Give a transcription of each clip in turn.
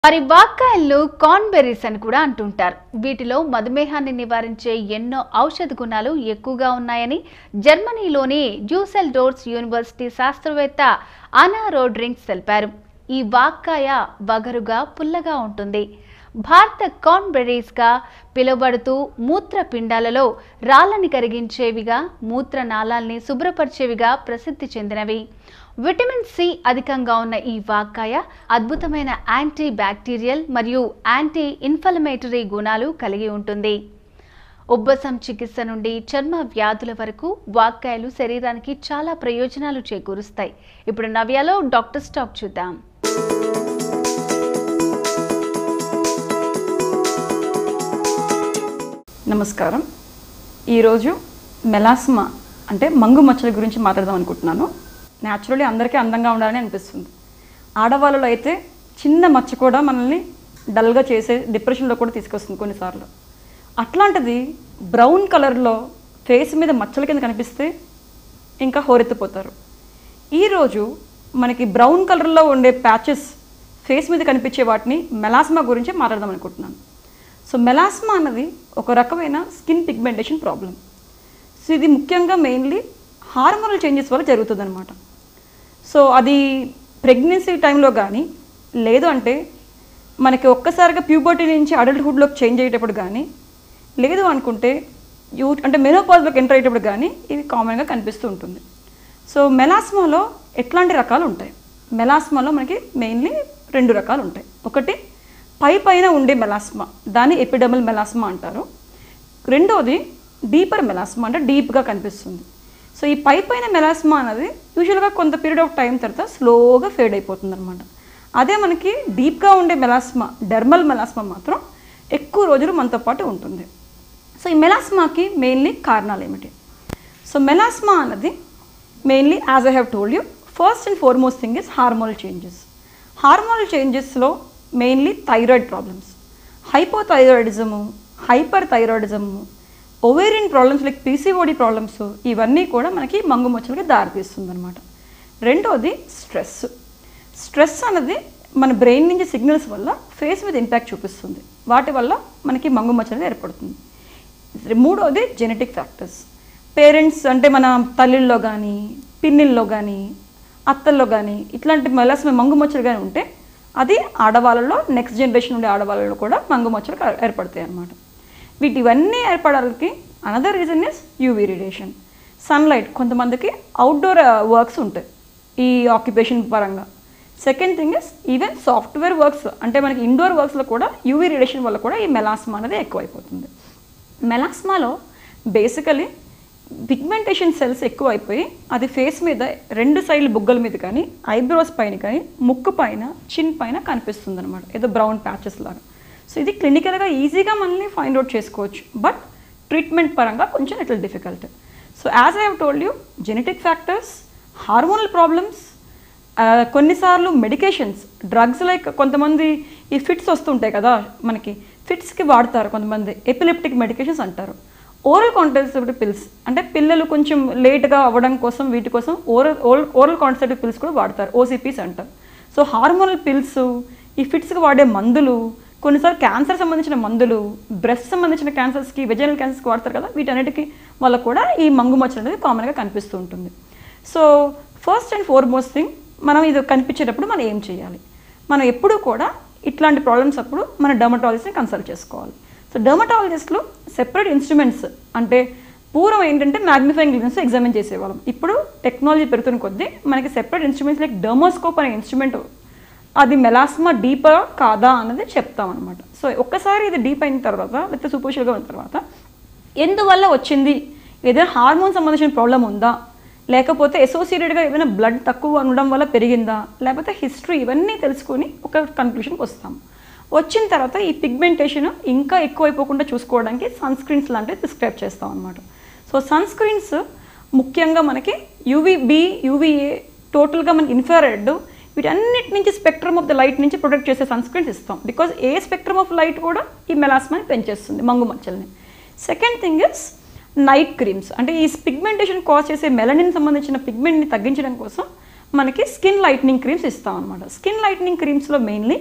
మరి వాక్కాయలను కార్న్బెర్రీస్ అని కూడా అంటుంటారు వీటిలో మధుమేహాన్ని నివారించే ఎన్నో ఔషధ గుణాలు ఎక్కువగా ఉన్నాయని జర్మనీలోని జ్యూసెల్ డోర్స్ యూనివర్సిటీ శాస్త్రవేత్త అనా రోడ్రింగ్స్ తెలిపారు ఈ వాక్కాయ వగరుగా పుల్లగా ఉంటుంది భారత కార్న్బెర్రీస్గా పిలువబడుతూ మూత్రపిండాలలో రాళ్ళని కరిగించేవిగా మూత్రనాళాల్ని శుభ్రపరిచేవిగా ప్రసిద్ధి చెందినవి విటమిన్ సి అధికంగా ఉన్న ఈ వాక్కాయ అద్భుతమైన యాంటీ బ్యాక్టీరియల్ మరియు యాంటీ ఇన్ఫ్లమేటరీ గుణాలు కలిగి ఉంటుంది ఉబ్బసం చికిత్స నుండి చర్మ వ్యాధుల వరకు వాక్కాయలు శరీరానికి చాలా ప్రయోజనాలు చేకూరుస్తాయి ఇప్పుడు నవ్యాలో డాక్టర్ స్టాక్ చూద్దాం నమస్కారం ఈరోజు మెలాస్మా అంటే మంగు మచ్చల గురించి మాట్లాడదాం అనుకుంటున్నాను న్యాచురలీ అందరికీ అందంగా ఉండాలని అనిపిస్తుంది ఆడవాళ్ళలో అయితే చిన్న మచ్చ కూడా మనల్ని డల్గా చేసే డిప్రెషన్లో కూడా తీసుకొస్తుంది కొన్నిసార్లు అట్లాంటిది బ్రౌన్ కలర్లో ఫేస్ మీద మచ్చల కింద కనిపిస్తే ఇంకా హోరెత్తిపోతారు ఈరోజు మనకి బ్రౌన్ కలర్లో ఉండే ప్యాచెస్ ఫేస్ మీద కనిపించే వాటిని మెలాస్మా గురించి మాట్లాడదాం అనుకుంటున్నాను సో మెలాస్మా అన్నది ఒక రకమైన స్కిన్ పిగ్మెంటేషన్ ప్రాబ్లం సో ఇది ముఖ్యంగా మెయిన్లీ హార్మోనల్ చేంజెస్ వల్ల జరుగుతుంది అనమాట సో అది ప్రెగ్నెన్సీ టైంలో కానీ లేదు అంటే మనకి ఒక్కసారిగా ప్యూబర్టీ నుంచి అడల్ట్హుడ్లోకి చేంజ్ అయ్యేటప్పుడు కానీ లేదు అనుకుంటే యూ అంటే మెనోపాజ్లోకి ఎంటర్ అయ్యేటప్పుడు కానీ ఇవి కామన్గా కనిపిస్తూ ఉంటుంది సో మెలాస్మాలో ఎట్లాంటి రకాలు ఉంటాయి మెలాస్మాలో మనకి మెయిన్లీ రెండు రకాలు ఉంటాయి ఒకటి పై పైన ఉండే మెలాస్మా దాన్ని ఎపిడమల్ మెలాస్మా అంటారు రెండోది డీపర్ మెలాస్మా అంటే డీప్గా కనిపిస్తుంది సో ఈ పై పైన మెలాస్మా అనేది యూజువల్గా కొంత పీరియడ్ ఆఫ్ టైం తర్వాత స్లోగా ఫేడ్ అయిపోతుంది అనమాట అదే మనకి డీప్గా ఉండే మెలాస్మా డెర్మల్ మెలాస్మా మాత్రం ఎక్కువ రోజులు మనతో పాటు ఉంటుంది సో ఈ మెలాస్మాకి మెయిన్లీ కారణాలు ఏమిటి సో మెలాస్మా అన్నది mainly as I have told you first and foremost thing is hormonal changes hormonal చేంజెస్లో mainly thyroid problems hypothyroidism hyper thyroidism ovarian problems like PCOD problems ఇవన్నీ కూడా మనకి మంగు మచ్చలకి దారితీస్తుంది అనమాట రెండోది స్ట్రెస్ స్ట్రెస్ అనేది మన బ్రెయిన్ నుంచి సిగ్నల్స్ వల్ల ఫేస్ మీద ఇంపాక్ట్ చూపిస్తుంది వాటి వల్ల మనకి మంగు మచ్చ అనేది ఏర్పడుతుంది మూడోది జెనెటిక్ ఫ్యాక్టర్స్ పేరెంట్స్ అంటే మన తల్లిల్లో కానీ పిన్నిల్లో కానీ అత్తల్లో కానీ ఇట్లాంటి మెలాస్మ మంగు మచ్చలు కానీ ఉంటే అది ఆడవాళ్ళలో నెక్స్ట్ జనరేషన్ ఉండే ఆడవాళ్ళలో కూడా మంగు మచ్చలు క- ఏర్పడతాయి అన్నమాట వీటి ఇవన్నీ ఏర్పడడానికి another reason is UV radiation sunlight కొంతమందికి అవుట్డోర్ వర్క్స్ ఉంటాయి ఈ ఆక్యుపేషన్ పరంగా second thing is even software works అంటే మనకి ఇండోర్ వర్క్స్లో కూడా యూవీ రేడియేషన్ వల్ల కూడా ఈ మెలాస్మా అనేది ఎక్కువైపోతుంది మెలాస్మాలో బేసికలీ పిగ్మెంటేషన్ సెల్స్ ఎక్కువ అయిపోయి అది ఫేస్ మీద రెండు సైడ్ల బుగ్గల మీద కానీ ఐబ్రోస్ పైన కానీ ముక్కు పైన చిన్ పైన కనిపిస్తుంది అనమాట ఏదో బ్రౌన్ ప్యాచెస్ లాగా సో ఇది క్లినికల్గా ఈజీగా మనల్ని ఫైండ్ అవుట్ చేసుకోవచ్చు బట్ ట్రీట్మెంట్ పరంగా కొంచెం little difficult so as I have told you genetic factors hormonal problems కొన్నిసార్లు మెడికేషన్స్ డ్రగ్స్ లైక్ కొంతమంది ఈ ఫిట్స్ వస్తుంటాయి కదా మనకి ఫిట్స్కి వాడతారు కొంతమంది ఎపిలెప్టిక్ మెడికేషన్స్ అంటారు ఓరల్ కాంట్రసెప్టివ్ పిల్స్ అంటే పిల్లలు కొంచెం లేట్గా అవ్వడం కోసం వీటి కోసం ఓరల్ ఓరల్ కాంట్రసెప్టివ్ పిల్స్ కూడా వాడతారు ఓసీపీస్ అంటారు సో హార్మోనల్ పిల్స్ ఈ ఫిట్స్కి వాడే మందులు కొన్నిసార్లు క్యాన్సర్ సంబంధించిన మందులు బ్రెస్ట్ సంబంధించిన క్యాన్సర్స్కి వెజనల్ క్యాన్సర్స్కి వాడతారు కదా వీటన్నిటికీ వల్ల కూడా ఈ మంగు మచ్చలు అనేది కామన్గా కనిపిస్తూ ఉంటుంది so first and foremost thing మనం ఇది కనిపించేటప్పుడు మనం ఏం చేయాలి మనం ఎప్పుడూ కూడా ఇట్లాంటి ప్రాబ్లమ్స్ అప్పుడు మన డర్మటాలజిస్ట్ని కన్సల్ట్ చేసుకోవాలి సో డర్మటాలజిస్ట్లో సెపరేట్ ఇన్స్ట్రుమెంట్స్ అంటే పూర్వం ఏంటంటే మ్యాగ్నిఫైయింగ్ లెన్స్ ఎగ్జామిన్ చేసేవాళ్ళం ఇప్పుడు టెక్నాలజీ పెరుగుతున్న కొద్దీ మనకి సెపరేట్ ఇన్స్ట్రుమెంట్స్ లైక్ డర్మోస్కోప్ అనే ఇన్స్ట్రుమెంట్ అది మెలాస్మా డీపా కాదా అన్నది చెప్తాం అనమాట సో ఒక్కసారి ఇది డీప్ అయిన తర్వాత లేకపోతే సూపర్షియల్గా ఉన్న తర్వాత ఎందువల్ల వచ్చింది ఏదైనా హార్మోన్ సంబంధించిన ప్రాబ్లం ఉందా లేకపోతే అసోసియేటెడ్గా ఏదైనా బ్లడ్ తక్కువ ఉండడం వల్ల పెరిగిందా లేకపోతే హిస్టరీ ఇవన్నీ తెలుసుకొని ఒక కన్క్లూషన్కి వస్తాం వచ్చిన తర్వాత ఈ పిగ్మెంటేషన్ ఇంకా ఎక్కువైపోకుండా చూసుకోవడానికి సన్ స్క్రీన్స్ లాంటివి ప్రిస్క్రైబ్ చేస్తాం అనమాట సో సన్ స్క్రీన్స్ ముఖ్యంగా మనకి యూవీబీ యూవీఏ టోటల్గా మనకి ఇన్ఫ్రారెడ్ వీటన్నిటి నుంచి స్పెక్ట్రమ్ ఆఫ్ ద లైట్ నుంచి ప్రొటెక్ట్ చేసే సన్ స్క్రీన్స్ ఇస్తాం because a spectrum of light కూడా ఈ మెలాస్మాని పెంచేస్తుంది మంగు మచ్చల్ని second thing is night creams అంటే ఈ పిగ్మెంటేషన్ కాజ్ చేసే మెలనిన్ సంబంధించిన పిగ్మెంట్ని తగ్గించడం కోసం మనకి స్కిన్ లైట్నింగ్ క్రీమ్స్ ఇస్తాం అనమాట స్కిన్ లైట్నింగ్ క్రీమ్స్లో mainly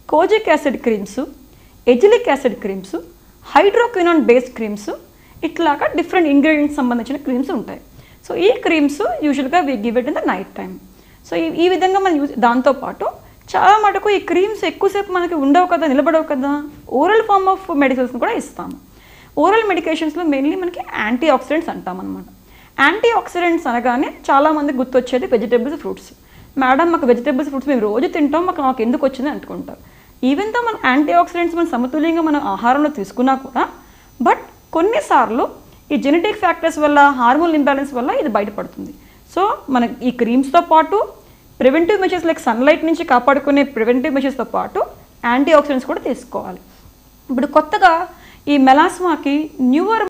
kojic acid creams azelaic acid creams hydroquinone based creams ఇట్లాగా డిఫరెంట్ ఇంగ్రీడియంట్స్ సంబంధించిన క్రీమ్స్ ఉంటాయి సో ఈ క్రీమ్స్ యూజువల్గా we give it in the night time so ఈ ఈ విధంగా మనం యూజ్ దాంతోపాటు చాలా మటుకు ఈ క్రీమ్స్ ఎక్కువసేపు మనకి ఉండవు కదా నిలబడవు కదా ఓరల్ ఫార్మ్ ఆఫ్ మెడిసిన్స్ కూడా ఇస్తాము ఓరల్ మెడికేషన్స్లో మెయిన్లీ మనకి యాంటీ ఆక్సిడెంట్స్ అంటాం అనమాట యాంటీ ఆక్సిడెంట్స్ అనగానే చాలామంది గుర్తొచ్చేది వెజిటేబుల్స్ ఫ్రూట్స్ మేడం మాకు వెజిటేబుల్స్ ఫ్రూట్స్ మేము రోజు తింటాం మాకు మాకు ఎందుకు వచ్చింది అనుకుంటారు ఈవెన్ తో మన యాంటీ ఆక్సిడెంట్స్ మనం సమతుల్యంగా మన ఆహారంలో తీసుకున్నా కూడా బట్ కొన్నిసార్లు ఈ జెనెటిక్ ఫ్యాక్టర్స్ వల్ల హార్మోన్ ఇంబ్యాలెన్స్ వల్ల ఇది బయటపడుతుంది సో మన ఈ క్రీమ్స్తో పాటు ప్రివెంటివ్ మెషర్స్ లైక్ సన్లైట్ నుంచి కాపాడుకునే ప్రివెంటివ్ మెషర్స్తో పాటు యాంటీ ఆక్సిడెంట్స్ కూడా తీసుకోవాలి ఇప్పుడు కొత్తగా ఈ మెలాస్మాకి న్యూవర్